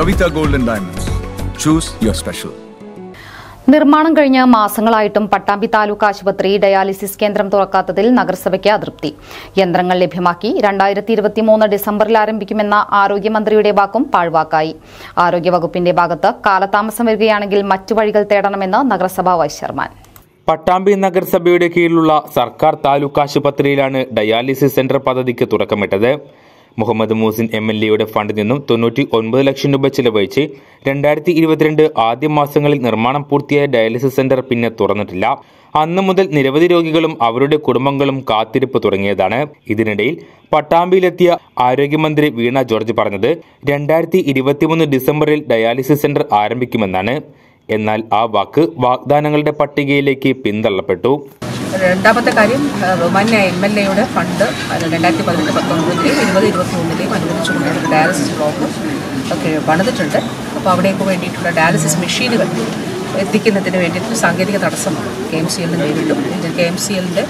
Kavita Gold and Diamonds. Choose your special. നിർമ്മാണം കഴിഞ്ഞ് മാസങ്ങളായിട്ടും പട്ടാമ്പി താലൂക്ക് ആശുപത്രി ഡയാലിസിസ് കേന്ദ്രം തുറക്കാത്തതിൽ നഗരസഭയ്ക്ക് അതൃപ്തി യന്ത്രങ്ങൾ ലഭ്യമാക്കി രണ്ടായിരത്തി ഇരുപത്തിമൂന്ന് ഡിസംബറിൽ ആരംഭിക്കുമെന്ന ആരോഗ്യമന്ത്രിയുടെ വാക്കും പാഴ്വാക്കായി ആരോഗ്യവകുപ്പിന്റെ ഭാഗത്ത് കാലതാമസം വരികയാണെങ്കിൽ മറ്റു വഴികൾ തേടണമെന്ന് നഗരസഭാ വൈസ് ചെയർമാൻ പട്ടാമ്പി നഗരസഭയുടെ കീഴിലുള്ള സർക്കാർ താലൂക്ക് ആശുപത്രിയിലാണ് ഡയാലിസിസ് സെന്റർ പദ്ധതിക്ക് തുടക്കമിട്ടത് മുഹമ്മദ് മൂസിൻ എം എൽ എയുടെ ഫണ്ടിൽ നിന്നും തൊണ്ണൂറ്റി ഒൻപത് ലക്ഷം രൂപ ചിലവഴിച്ച് രണ്ടായിരത്തി ഇരുപത്തിരണ്ട് ആദ്യ മാസങ്ങളിൽ നിർമ്മാണം പൂർത്തിയായ ഡയാലിസിസ് സെന്റർ പിന്നെ തുറന്നിട്ടില്ല അന്നു മുതൽ നിരവധി രോഗികളും അവരുടെ കുടുംബങ്ങളും കാത്തിരിപ്പ് തുടങ്ങിയതാണ് ഇതിനിടയിൽ പട്ടാമ്പിയിലെത്തിയ ആരോഗ്യമന്ത്രി വീണ ജോർജ് പറഞ്ഞത് രണ്ടായിരത്തി ഇരുപത്തിമൂന്ന് ഡിസംബറിൽ ഡയാലിസിസ് സെന്റർ ആരംഭിക്കുമെന്നാണ് എന്നാൽ ആ വാക്ക് വാഗ്ദാനങ്ങളുടെ പട്ടികയിലേക്ക് പിന്തള്ളപ്പെട്ടു രണ്ടാമത്തെ കാര്യം ആ, ബഹുമാന്യ എം എൽ എയുടെ ഫണ്ട് അത് രണ്ടായിരത്തി പതിനെട്ട് പത്തൊമ്പതിലെയും ഇരുപത് ഇരുപത്തി മൂന്നിലെയും അനുവദിച്ചുകൊണ്ടുള്ള ഒരു ഡയാലിസിസ് ബ്ലോക്ക് ഒക്കെ പണിതിട്ടുണ്ട് അപ്പോൾ അവിടേക്ക് വേണ്ടിയിട്ടുള്ള ഡയാലിസിസ് മെഷീനുകൾ എത്തിക്കുന്നതിന് വേണ്ടിയിട്ട് സാങ്കേതിക തടസ്സം കെ എം സി എല്ലിന് നേരിട്ടു കെ എം സി എല്ലിൻ്റെ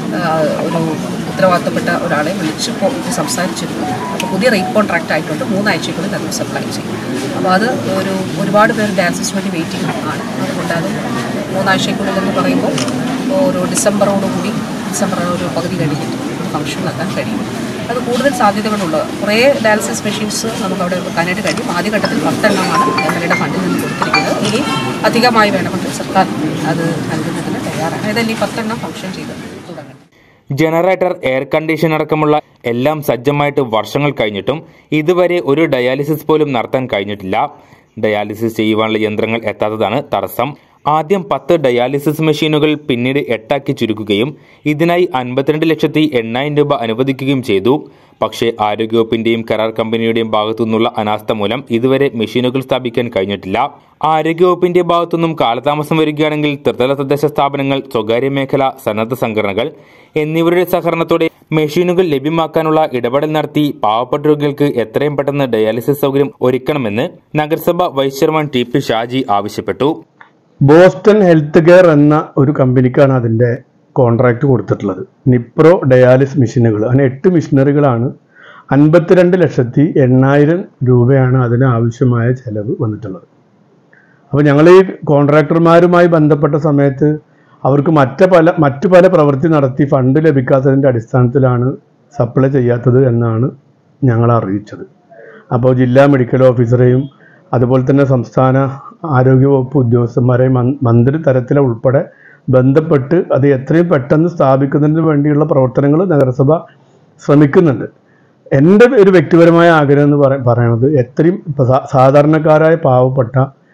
ഒരു ഉത്തരവാദിത്തപ്പെട്ട ഒരാളെ വിളിച്ചപ്പോൾ ഇത് സംസാരിച്ചിരുന്നു അപ്പോൾ പുതിയ റേറ്റ് കോൺട്രാക്റ്റ് ആയിട്ടുണ്ട് മൂന്നാഴ്ചക്കുള്ളിൽ അത് സപ്ലൈ ചെയ്യും അപ്പോൾ അത് ഒരു ഒരുപാട് പേർ ഡയാലിസിസ് വേണ്ടി വെയിറ്റിംഗ് ആണ് അതുകൊണ്ട് അത് മൂന്നാഴ്ചക്കുള്ളിൽ എന്ന് പറയുമ്പോൾ ഒരു ഡിസംബറോടുകൂടി ഡിസംബർ ഒരു പകുതി കഴിഞ്ഞിട്ട് ഫംഗ്ഷൻ നടത്താൻ കഴിയും അത് കൂടുതൽ സാധ്യതകളുള്ളത് കുറേ ഡയാലിസിസ് മെഷീൻസ് നമുക്ക് അവിടെ വെക്കാനായിട്ട് കഴിയും ആദ്യഘട്ടത്തിൽ പത്തെണ്ണമാണ് എം എൽ എയുടെ ഫണ്ടിൽ നിന്ന് കൊടുത്തിരിക്കുന്നത് ഇനി അധികമായി വേണമെങ്കിൽ സർക്കാർ അത് നൽകുന്നതിന് തയ്യാറാണ് ഏതായാലും ഈ പത്തെണ്ണം ഫംഗ്ഷൻ ചെയ്ത് തുടങ്ങണം ജനറേറ്റർ എയർ കണ്ടീഷൻ അടക്കമുള്ള എല്ലാം സജ്ജമായിട്ട് വർഷങ്ങൾ കഴിഞ്ഞിട്ടും ഇതുവരെ ഒരു ഡയാലിസിസ് പോലും നടത്താൻ കഴിഞ്ഞിട്ടില്ല ഡയാലിസിസ് ചെയ്യുവാനുള്ള യന്ത്രങ്ങൾ എത്താത്തതാണ് തടസ്സം ആദ്യം പത്ത് ഡയാലിസിസ് മെഷീനുകൾ പിന്നീട് എട്ടാക്കി ചുരുക്കുകയും ഇതിനായി അൻപത്തിരണ്ട് ലക്ഷത്തി എണ്ണായിരം രൂപ അനുവദിക്കുകയും ചെയ്തു പക്ഷേ ആരോഗ്യവകുപ്പിന്റെയും കരാർ കമ്പനിയുടെയും ഭാഗത്തു നിന്നുള്ള അനാസ്ഥ മൂലം ഇതുവരെ മെഷീനുകൾ സ്ഥാപിക്കാൻ കഴിഞ്ഞിട്ടില്ല ആരോഗ്യവകുപ്പിന്റെ ഭാഗത്തുനിന്നും കാലതാമസം വരികയാണെങ്കിൽ ത്രിതല തദ്ദേശ സ്ഥാപനങ്ങൾ സ്വകാര്യ മേഖല സന്നദ്ധ സംഘടനകൾ എന്നിവരുടെ സഹകരണത്തോടെ മെഷീനുകൾ ലഭ്യമാക്കാനുള്ള ഇടപെടൽ നടത്തി പാവപ്പെട്ട രോഗികൾക്ക് എത്രയും പെട്ടെന്ന് ഡയാലിസിസ് സൗകര്യം ഒരുക്കണമെന്ന് നഗരസഭ vice chairman T P Shaji ആവശ്യപ്പെട്ടു ബോസ്റ്റൺ ഹെൽത്ത് കെയർ എന്ന ഒരു കമ്പനിക്കാണ് അതിൻ്റെ കോൺട്രാക്റ്റ് കൊടുത്തിട്ടുള്ളത് നിപ്രോ ഡയാലിസ് മെഷീനുകൾ അങ്ങനെ എട്ട് മെഷീനറികളാണ് അൻപത്തിരണ്ട് ലക്ഷത്തി എണ്ണായിരം രൂപയാണ് അതിന് ആവശ്യമായ ചെലവ് വന്നിട്ടുള്ളത് അപ്പോൾ ഞങ്ങൾ ഈ കോൺട്രാക്ടർമാരുമായി ബന്ധപ്പെട്ട സമയത്ത് അവർക്ക് മറ്റ് പല മറ്റു പല പ്രവൃത്തി നടത്തി ഫണ്ട് ലഭിക്കാത്തതിൻ്റെ അടിസ്ഥാനത്തിലാണ് സപ്ലൈ ചെയ്യാത്തത് എന്നാണ് ഞങ്ങൾ അറിയിച്ചത് അപ്പോൾ ജില്ലാ മെഡിക്കൽ ഓഫീസറെയും അതുപോലെ തന്നെ സംസ്ഥാന ആരോഗ്യവകുപ്പ് ഉദ്യോഗസ്ഥന്മാരെയും മൻ- മന്ത്രി തലത്തിലെ ഉൾപ്പെടെ ബന്ധപ്പെട്ട് അത് എത്രയും പെട്ടെന്ന് സ്ഥാപിക്കുന്നതിന് വേണ്ടിയുള്ള പ്രവർത്തനങ്ങൾ നഗരസഭ ശ്രമിക്കുന്നുണ്ട് എൻ്റെ ഒരു വ്യക്തിപരമായ ആഗ്രഹം എന്ന് പറ പറയണത് എത്രയും ഇപ്പൊ സാ- സാധാരണക്കാരായ പാവപ്പെട്ട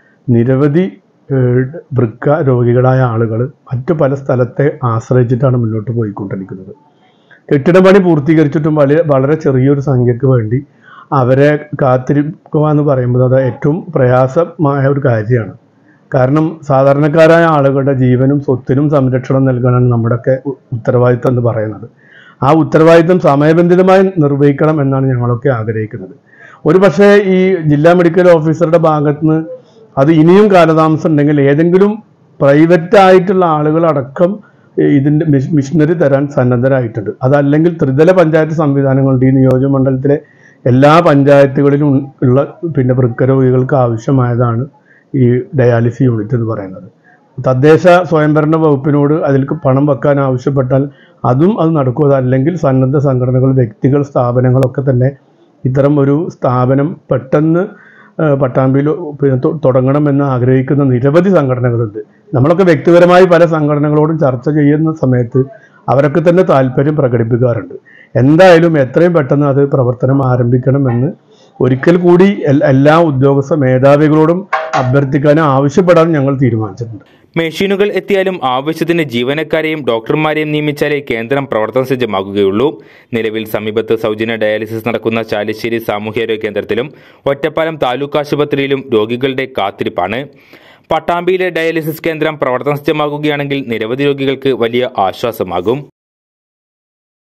നിരവധി ഏഹ്, വൃക്ക രോഗികളായ ആളുകൾ മറ്റു പല സ്ഥലത്തെ ആശ്രയിച്ചിട്ടാണ് മുന്നോട്ട് പോയിക്കൊണ്ടിരിക്കുന്നത് കെട്ടിട പണി പൂർത്തീകരിച്ചിട്ടും വലിയ വളരെ ചെറിയൊരു സംഖ്യക്ക് വേണ്ടി അവരെ കാത്തിരിക്കുക എന്ന് പറയുമ്പോൾ അത് ഏറ്റവും പ്രയാസമായ ഒരു കാര്യമാണ് കാരണം സാധാരണക്കാരായ ആളുകളുടെ ജീവനും സ്വത്തിനും സംരക്ഷണം നൽകണമെന്ന് നമ്മുടെയൊക്കെ ഉ- ഉത്തരവാദിത്തം എന്ന് പറയുന്നത് ആ ഉത്തരവാദിത്തം സമയബന്ധിതമായി നിർവഹിക്കണം എന്നാണ് ഞങ്ങളൊക്കെ ആഗ്രഹിക്കുന്നത് ഒരു പക്ഷേ ഈ ജില്ലാ മെഡിക്കൽ ഓഫീസറുടെ ഭാഗത്തുനിന്ന് അത് ഇനിയും കാലതാമസം ഉണ്ടെങ്കിൽ ഏതെങ്കിലും പ്രൈവറ്റ് ആയിട്ടുള്ള ആളുകളടക്കം ഇതിൻ്റെ മിഷനറി തരാൻ സന്നദ്ധരായിട്ടുണ്ട് അതല്ലെങ്കിൽ ത്രിതല പഞ്ചായത്ത് സംവിധാനങ്ങളുണ്ട് ഈ നിയോജകമണ്ഡലത്തിലെ എല്ലാ പഞ്ചായത്തുകളിലും ഉള്ള പിന്നെ വൃക്കരോഗികൾക്ക് ആവശ്യമായതാണ് ഈ ഡയാലിസിസ് യൂണിറ്റ് എന്ന് പറയുന്നത് തദ്ദേശ സ്വയംഭരണ വകുപ്പിനോട് അതിലേക്ക് പണം വെക്കാൻ ആവശ്യപ്പെട്ടാൽ അതും അത് നടക്കും അതല്ലെങ്കിൽ സന്നദ്ധ സംഘടനകൾ വ്യക്തികൾ സ്ഥാപനങ്ങളൊക്കെ തന്നെ ഇത്തരം ഒരു സ്ഥാപനം പെട്ടെന്ന് ആ, പട്ടാമ്പിയിൽ പിന്നെ തൊ- തുടങ്ങണമെന്ന് ആഗ്രഹിക്കുന്ന നിരവധി സംഘടനകളുണ്ട് നമ്മളൊക്കെ വ്യക്തിപരമായി പല സംഘടനകളോടും ചർച്ച ചെയ്യുന്ന സമയത്ത് അവരൊക്കെ തന്നെ താല്പര്യം പ്രകടിപ്പിക്കാറുണ്ട് എന്തായാലും എത്രയും പെട്ടെന്ന് അത് പ്രവർത്തനം ആരംഭിക്കണമെന്ന് ഒരിക്കൽ കൂടി എൽ- എല്ലാ ഉദ്യോഗസ്ഥ മേധാവികളോടും അഭ്യർത്ഥിക്കാനും ആവശ്യപ്പെടാനും ഞങ്ങൾ തീരുമാനിച്ചിട്ടുണ്ട് മെഷീനുകൾ എത്തിയാലും ആവശ്യത്തിന് ജീവനക്കാരെയും ഡോക്ടർമാരെയും നിയമിച്ചാലേ കേന്ദ്രം പ്രവർത്തന സജ്ജമാകുകയുള്ളൂ നിലവിൽ സമീപത്ത് സൗജന്യ ഡയാലിസിസ് നടക്കുന്ന ചാലിശ്ശേരി സാമൂഹ്യാരോഗ്യ കേന്ദ്രത്തിലും ഒറ്റപ്പാലം താലൂക്ക് ആശുപത്രിയിലും രോഗികളുടെ കാത്തിരിപ്പാണ് പട്ടാമ്പിയിലെ ഡയാലിസിസ് കേന്ദ്രം പ്രവർത്തന സജ്ജമാകുകയാണെങ്കിൽ നിരവധി രോഗികൾക്ക് വലിയ ആശ്വാസമാകും